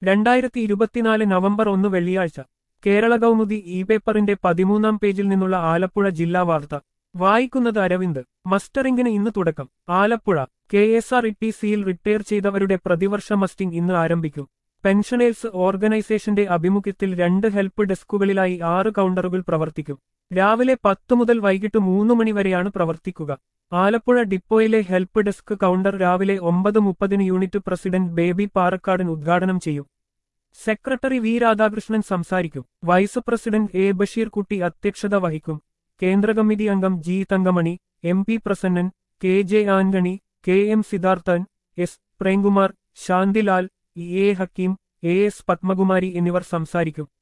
രണ്ടായിരത്തി ഇരുപത്തിനാല് നവംബർ ഒന്ന് വെള്ളിയാഴ്ച കേരള കൗമുദി ഇ പേപ്പറിന്റെ പതിമൂന്നാം പേജിൽ നിന്നുള്ള ആലപ്പുഴ ജില്ലാ വാർത്ത വായിക്കുന്നത് അരവിന്ദ് മസ്റ്ററിംഗിന് ഇന്ന് തുടക്കം Alappuzha K S R T ടി സിയിൽ റിട്ടയർ ചെയ്തവരുടെ പ്രതിവർഷ മസ്റ്റിംഗ് ഇന്ന് ആരംഭിക്കും പെൻഷനേഴ്സ് ഓർഗനൈസേഷന്റെ ആഭിമുഖ്യത്തിൽ രണ്ട് ഹെൽപ്പ് ഡെസ്കുകളിലായി ആറ് കൗണ്ടറുകൾ പ്രവർത്തിക്കും രാവിലെ പത്ത് മുതൽ വൈകിട്ട് മൂന്ന് മണി വരെയാണ് പ്രവർത്തിക്കുക ആലപ്പുഴ ഡിപ്പോയിലെ ഹെൽപ്പ് ഡെസ്ക് കൗണ്ടർ രാവിലെ ഒമ്പത് മുപ്പതിന് യൂണിറ്റ് പ്രസിഡന്റ് ബേബി പാറക്കാടൻ ഉദ്ഘാടനം ചെയ്യും സെക്രട്ടറി വി രാധാകൃഷ്ണൻ സംസാരിക്കും വൈസ് പ്രസിഡന്റ് എ ബഷീർ കുട്ടി അധ്യക്ഷത വഹിക്കും കേന്ദ്ര കമ്മിറ്റി അംഗം G Thankamani M P Prasannan K J Antony K M Siddharthan S Premkumar Shantilal E A Hakeem A S Padmakumari എന്നിവർ സംസാരിക്കും